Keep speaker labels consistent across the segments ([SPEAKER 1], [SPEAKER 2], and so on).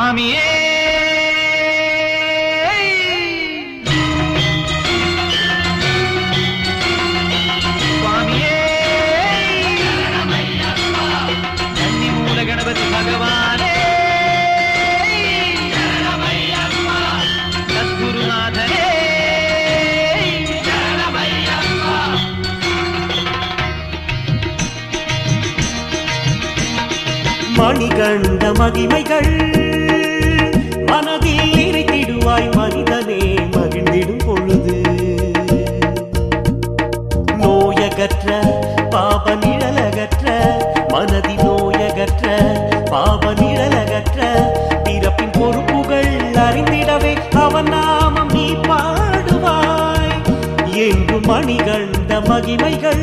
[SPEAKER 1] சுவாமியே சுவாமியே கன்னி மூல கணபதி பகவானே சத்குருநாதனே
[SPEAKER 2] மணிகண்ட மகிமைகள் மனதில் நிறைத்திடுவாய் மனிதனே மகிழ்ந்திடும் பொழுது நோயகற்ற பாப நிழலகற்ற மனதி நோயகற்ற பாப நிழலகற்ற பிறப்பின் பொறுப்புகள் அறிந்திடவே அவன் நாமம் நீ பாடுவாய் என்று மணிகண்ட மகிமைகள்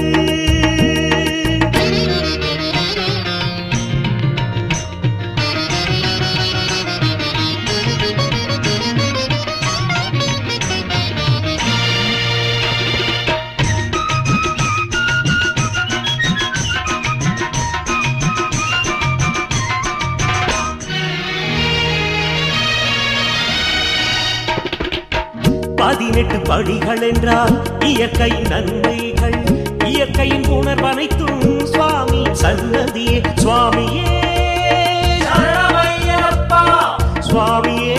[SPEAKER 2] பதினெட்டு படிகள் என்றால் இயற்கையின் நன்மைகள் இயற்கையின் உணர்வனைத்தும் சுவாமி சன்னதியே சுவாமியே சரணமையப்பா சுவாமியே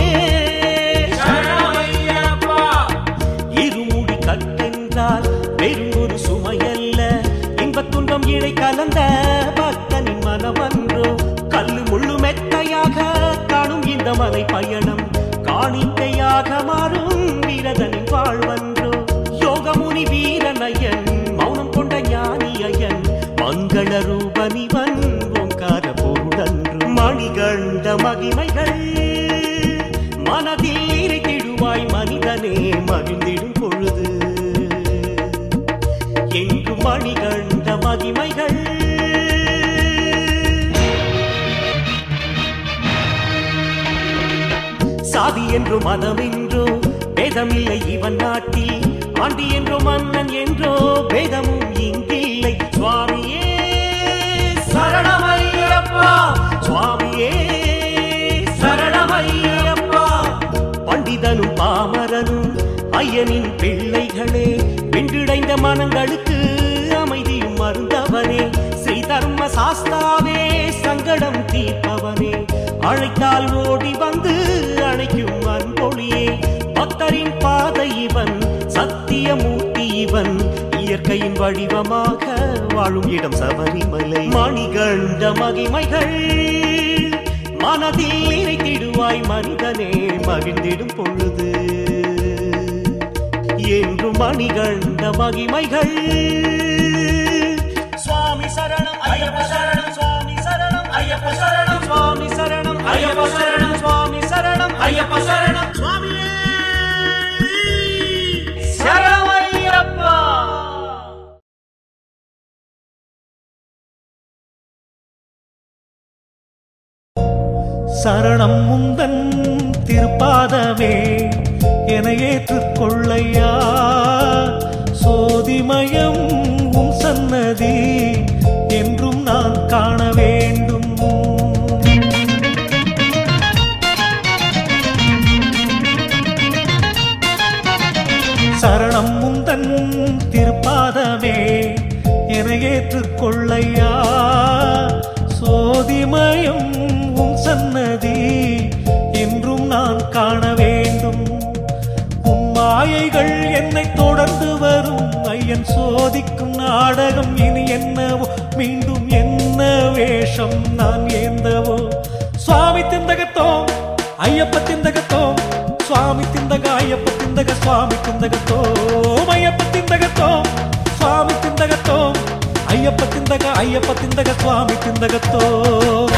[SPEAKER 2] சரணமையப்பா இருமுடி கட்டென்றால் வெறும் ஒரு சுமையல்ல இன்பத் துன்பம் இடை கலந்த பக்தனின் மனமன்றோ கல்லு முள்ளு மெத்தையாக காணும் இந்த மலை பயணம் காணிக்கையாக மாறும் வீரதனின் வாழ்வன்றோ யோகமுனி வீரனயன் மௌனம் கொண்ட ஞானியன் மங்கள ரூபனிவன் ஓங்கார பொருடன்று மணிகண்ட மகிமைகள் மனதில் இறைத்திடுவாய் மனிதனே மகிழ்ந்திடும் பொழுது என்று மணிகண்ட மகிமைகள் சாதி என்றோ மதம் என்றோ பேதமில்லை இவன் நாட்டில் ஆண்டி என்றோ மன்னன் என்றோ பேதமும் இங்கில்லை சுவாமியே சரணமையப்பா சுவாமியே சரணமையப்பா பண்டிதனும் பாமரனும் ஐயனின் பிள்ளைகளே வென்றிடைந்த மனங்களுக்கு அமைதியும் மருந்தவனே ஸ்ரீ தர்ம சாஸ்தாவே சங்கடம் தீர்ப்பவனே அழைத்தால் ஓடி வந்து அணைக்கும் அன்பொழியே பக்தரின் பாதை இவன் சத்தியமூர்த்தி இவன் இயற்கையின் வடிவமாக வாழும் இடம் சபரிமலை மணிகண்ட மகிமைகள் மனதில் இறைத்திடுவாய் மனிதனே மகிழ்ந்திடும் பொழுது என்றும் மணிகண்ட மகிமைகள் சுவாமி சரணம் ஐயப்ப சரணம் சுவாமி சரணம் ஐயப்ப சரணம் சுவாமி சரணம் ஐயப்ப சரணம் சுவாமி சரணம் ஐயப்ப சரணம் சுவாமியே சரணம் ஐயப்பா சரணம் முந்தன் திருப்பாதமே என ஏற்றுக்கொள்ளையா சோதிமயம் உன் சன்னதி என்றும் நான் காண வேண்டும் சரணம் முந்தன் திருப்பாதமே என ஏற்றுக்கொள்ளையா சோதிமயம் உன் சன்னதி என்றும் நான் காண வேண்டும் உன் மாயைகள் என்னை தொடர்ந்து வரும் ஐயன் சோதிக்கும் நாடகம் இனி என்னவோ மீண்டும் என்ன வேஷம் நான் ஏந்தவோ சுவாமி திந்தகத்தோம் ஐயப்ப திந்தகத்தோம் சுவாமி திந்தக ஐயப்ப திந்தக சுவாமி திந்தகத்தோம் ஐயப்ப திந்தகத்தோம் சுவாமி திந்தகத்தோம் ஐயப்ப திந்தக ஐயப்ப திந்தக சுவாமி திந்தகத்தோம்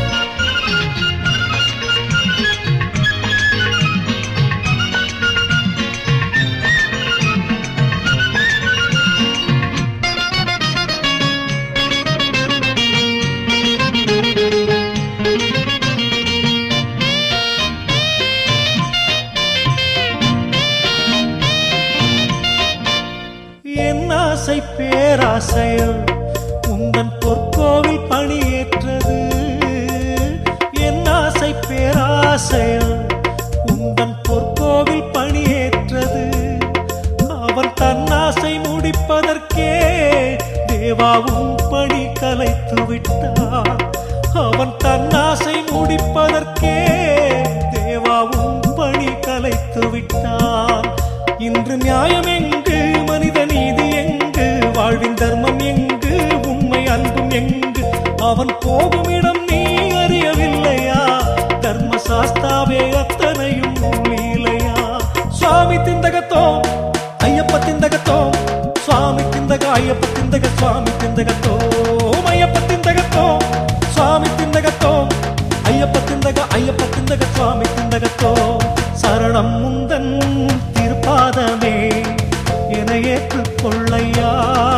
[SPEAKER 2] என் ஆசை பேராசையோ உந்தன் பொற்கோவில் பணியேற்றது என் ஆசை பேராசை
[SPEAKER 3] ஆசையா உந்தன் பொற்கோவில் பணியேற்றது அவன் தன்னாசை முடிப்பதற்கே தேவாவும் பணி கலைத்து விட்டான் அவன் தன்னாசை முடிப்பதற்கே தேவாவும் பணி கலைத்து விட்டான் இன்று நியாயம் எங்கு மனித நீதி எங்கு வாழ்வின் தர்மம் எங்கு உண்மை அன்பும் எங்கு அவன் போகும் இடம் நீ அறியவில்லையா தர்ம சாஸ்தாவே அத்தனையும் லீலையா சுவாமி திந்தகத்தோ ஐயப்ப திந்தகத்தோ சுவாமி திந்தக ஐயப்ப திந்தக சுவாமி திந்தகத்தோ ஐயப்ப திந்தகத்தோ சுவாமி திந்தகத்தோ ஐயப்ப திந்தக ஐயப்ப திந்தக சுவாமி திந்தகத்தோ சரணம் முந்தன் திருப்பாதமே என ஏற்றுக்கொள்ளையா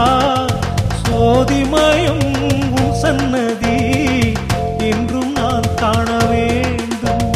[SPEAKER 3] சோதிமயம் உன் சன்னதி என்றும் நான் காண வேண்டும்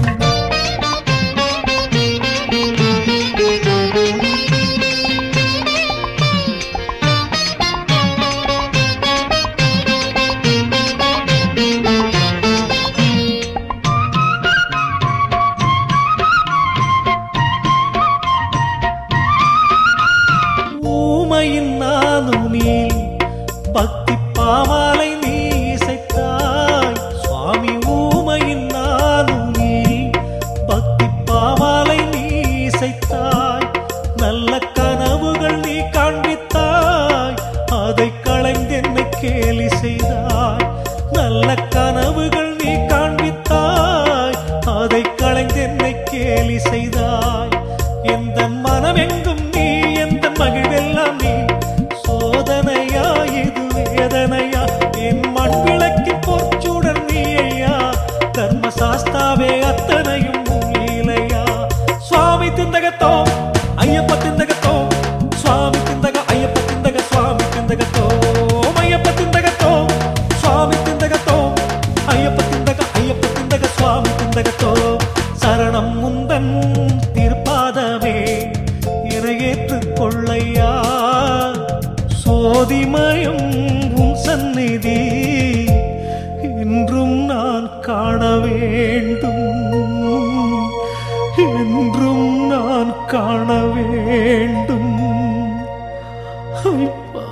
[SPEAKER 3] ஊமையின் நானுனில் பக்தி பாமாலை நீ இசைத்தாய் சுவாமி ஊமையின் நானுனில் பக்தி பாமாலை நீ இசைத்தாய் நல்ல கனவுகள் நீ காண்பித்தாய் அதை களைந்தென்னை கேலி செய்தாய் நல்ல கனவுகள் நீ காண்பித்தாய் அதை களைந்தென்னை கேலி செய்தாய் எந்த மனமெங்கும் நீ எந்த மகிழ்வெல்லாம் நீ சோதனையா இது வேதனையா என் மண் விளக்கி பொற்சுடன் நீ ஐயா தர்ம சாஸ்தாவே அத்தனையும் உன் லீலையா சுவாமி திந்தகத்தோ ஐயப்ப திந்தகத்தோ சுவாமி திந்தக ஐயப்ப திந்தக சுவாமி திந்தகத்தோ ஐயப்ப திந்தகத்தோ சுவாமி திந்தகத்தோ ஐயப்ப திந்தக ஐயப்ப திந்தக சுவாமி திந்தகத்தோ சரணம் முந்தன் திருப்பாதமே என ஏற்றுக்கொள்ளையா சோதிமயம் உன் சந்நிதி என்றும் நான் காண வேண்டும் என்றும் நான் காண வேண்டும் ஐப்பா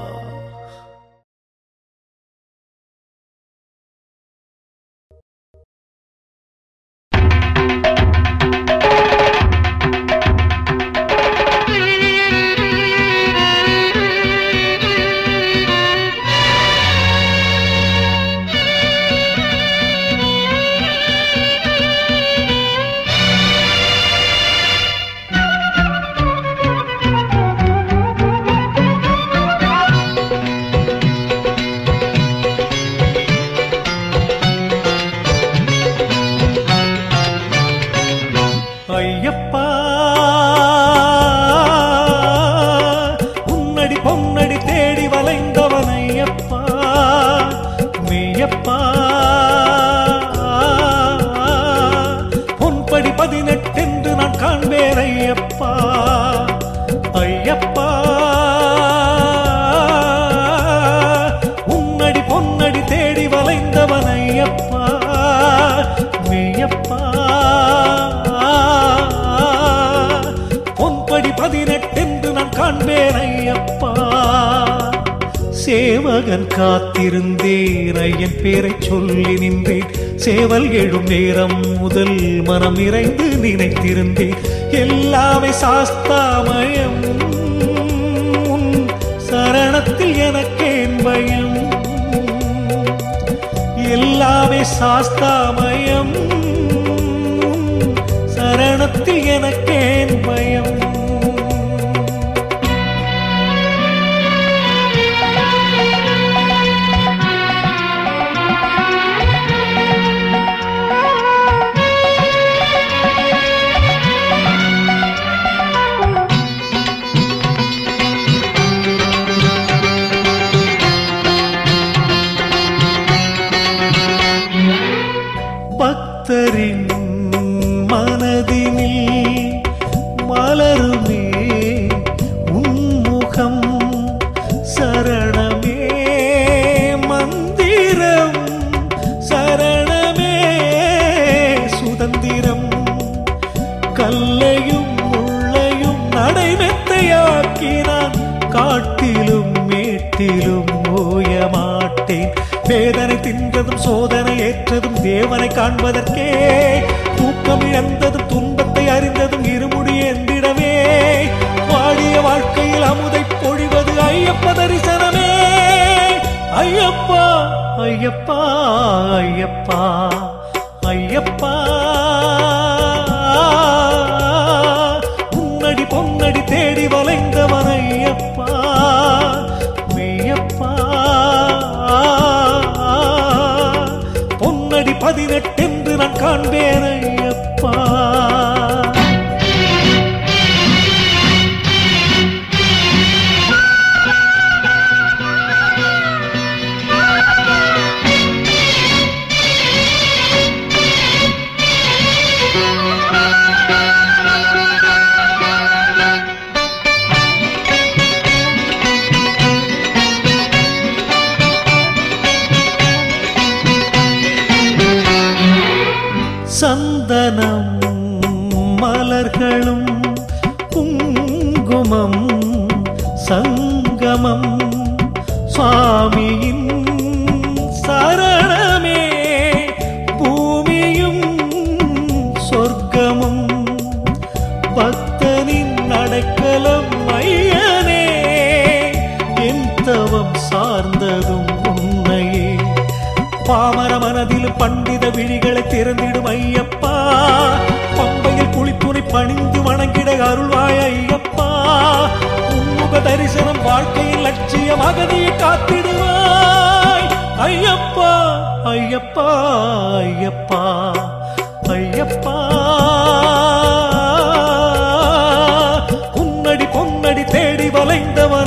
[SPEAKER 3] ஐயப்பா உன்னடி பொன்னடி தேடி வளைந்தவன் ஐயப்பா மெய்யப்பா பொன்படி பதினெட்டென்று நான் காண்பேன் ஐயப்பா ஐயப்பா உன்னடி பொன்னடி தேடி வளைந்தவன் ஐயப்பா மெய்யப்பா பொன்படி பதினெட்டென்று நான் காண்பேன் ஐயப்பா சேவகன் காத்திருந்தேன் ஐயன் பேரை சொல்லி நின்றேன் சேவல் எழும் நேரம் முதல் மனம் நிறைந்து நினைத்திருந்தேன் எல்லாமே சாஸ்தாமயம் உன் சரணத்தில் எனக்கேன் பயம் எல்லாமே சாஸ்தாமயம் சரணத்தில் எனக்கேன் பயம் காட்டிலும் மேட்டிலும் ஓய மாட்டேன் வேதனை தின்றதும் சோதனை ஏற்றதும் தேவனை காண்பதற்கே தூக்கம் இழந்ததும் துன்பத்தை அறிந்ததும் இருமுடி எந்திடவே வாடிய வாழ்க்கையில் அமுதை பொழிவது ஐயப்ப தரிசனமே ஐயப்பா ஐயப்பா ஐயப்பா ஐயப்பா உன்னடி பொன்னடி தேடி வளைந்தவன் ஐயப்பா மெய்யப்பா பொன்னடி பதினெட்டென்று நான் காண்பேன் ஐயப்பா சந்தனம் மலர்களும் குங்குமம் சங்கமம் சுவாமியின் சரணமே பூமியும் சொர்க்கமும் பக்தனின் அடைக்கலம் ஐயனே என் தவம் சார்ந்ததும் உன்னையே பாமர மனதில் பண்டித விழிகளை திறந்திடும் ஐயப்பா பம்பையில் குளித்துணை பணிந்து வணங்கிட அருள்வாய் ஐயப்பா உன்முக தரிசனம் வாழ்க்கையில் லட்சியம் அகதியை காத்திடுவாய் ஐயப்பா ஐயப்பா ஐயப்பா ஐயப்பா உன்னடி பொன்னடி தேடி வளைந்தவன்